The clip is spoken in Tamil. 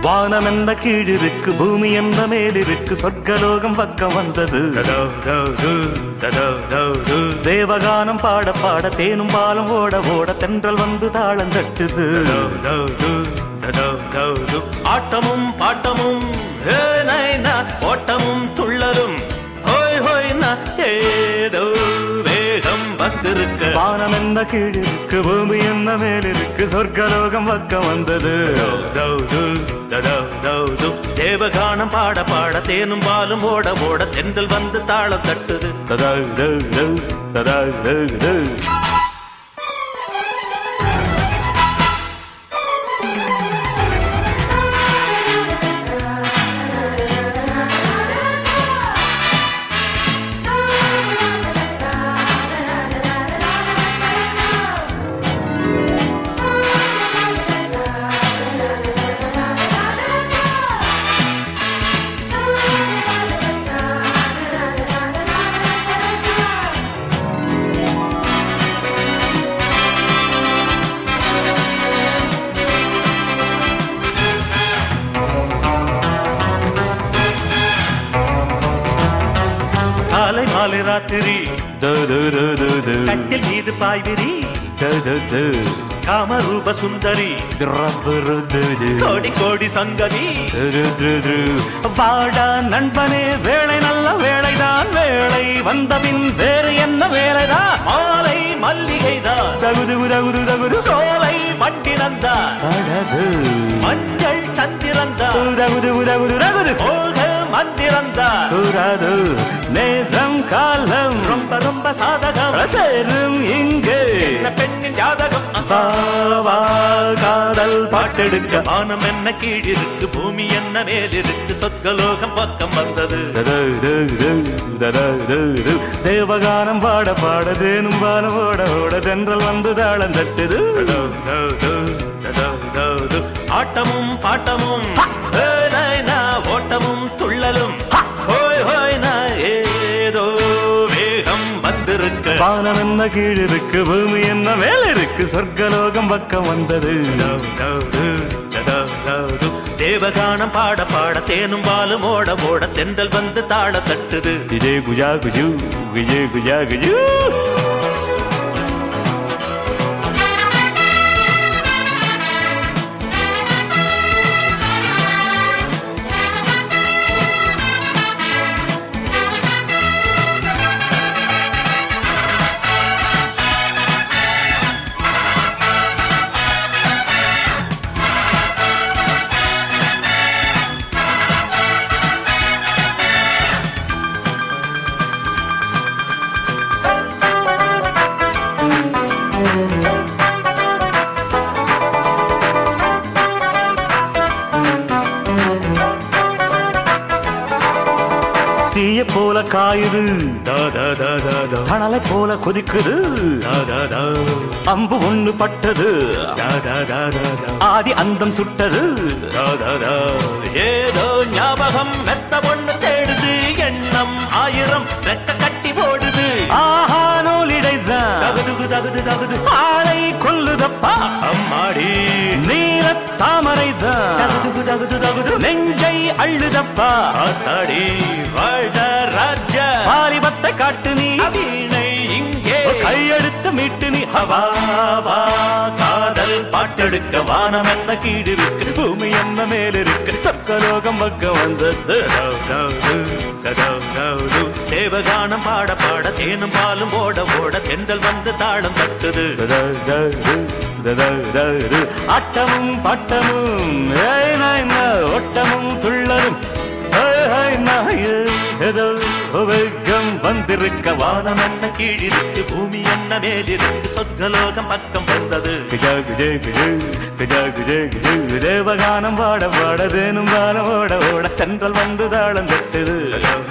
வானம் என்ன கீழிருக்கு பூமி என்ன மேலிருக்கு சொர்க்கலோகம் பக்கம் வந்தது தேவகானம் பாட பாட தேனும் பாலம் ஓட ஓட தென்றல் வந்து தாளம் தட்டுது ஆட்டமும் பாட்டமும் ஹே நைனா, ஓட்டமும் துள்ளலும் ஹோய் ஹோய் நா, ஏதோ வேகம் வந்திருக்க வானம் என்ன கீழிருக்கு பூமி என்ன மேலிருக்கு சொர்க்கலோகம் பக்கம் வந்தது தேவகானம் பாட பாட தேனும் பாலும் ஓட ஓட தென்றல் வந்து தாளம் தட்டுது காலை மாலை ராத்திரி கட்டில் மீது பாய்விரி காமரூப சுந்தரி கோடி கோடி சங்கதி வாடா நண்பனே வேலை நல்ல வேலைதான் வேலை வந்தபின் வேறு என்ன வேலைதான் மாலை மல்லிகைதான் தகுது தகுது தகுது சோலை வண்டினந்தான் மஞ்சள் சந்திரந்தான் தகுது தகுது தகுது போக மந்திரந்தான் கூறாது நேரம் காலம் ரொம்ப ரொம்ப சாதகம் சேரும் இங்கு பெண்ணின் ஜாதகம் வா, காதல் பாட்டெடுக்க வானம் என்ன கீழிருக்கு பூமி என்ன மேலிருக்கு சொர்க்கலோகம் பக்கம் வந்தது தேவகானம் பாட பாட தேனும் பாலம் ஓட ஓட தென்றல் வந்து தாளம் தட்டுது ஆட்டமும் பாட்டமும் ஏ, நாய்னா, ஓட்டமும் துள்ளலும் ஹோய் ஹோய் நா, ஏதோ வேகம் வந்திருக்க வானம் என்ன கீழிருக்கு பூமி என்ன மேல இருக்கு சொர்க்கலோகம் பக்கம் வந்தது தேவகானம் பாட பாட தேனும் பாலும் ஓட ஓட தென்றல் வந்து தாள தட்டுது விஜய் குஜா குஜு விஜய் குஜா குஜு தீய போல காயுது தணலை போல கொதிக்குது அம்பு ஒண்ணு பட்டது ஆதி அந்தம் சுட்டது ஏதோ ஞாபகம் மெத்த பொண்ணு தேடுது எண்ணம் ஆயிரம் ரெக்க கட்டி போடுது ஆஹா நூலிடைதான் தகுது தகுது தகுது ஆளை கொல்லுதப்பா அம்மாடி நீல தாமரைதான் தகுது தகுது தகுது நெஞ்சை அள்ளுதப்பா ஆத்தாடி வாழ்த ராஜ வாலிபத்தை காட்டு நீ வீணை இங்கே கையெடுத்து மீட்டு நீ ஹவாவா காதல் பாட்டெடுக்க வானம் என்ன கீழிருக்கு பூமி என்ன மேலிருக்கு சர்க்கலோகம் பக்கம் வந்தது தேவகானம் பாட பாட தேனும் பாலும் ஓட ஓட தென்றல் வந்து தாளம் தட்டுது ஆட்டமும் பாட்டமும் ஏய் நாய் நா, ஓட்டமும் துள்ளலும் ஏய் ஹாய் நாய், ஏதோ வேகம் வந்திருக்க வானம் என்ன கீழிருக்கு பூமி என்ன மேலிருக்கு சொர்க்கலோகம் பக்கம் வந்தது குஜா குஜே குஜு குஜா குஜே குஜு தேவகானம் பாட பாட தேனும் பாடம் ஓட ஓட தென்றல் வந்து தாளம் தட்டுது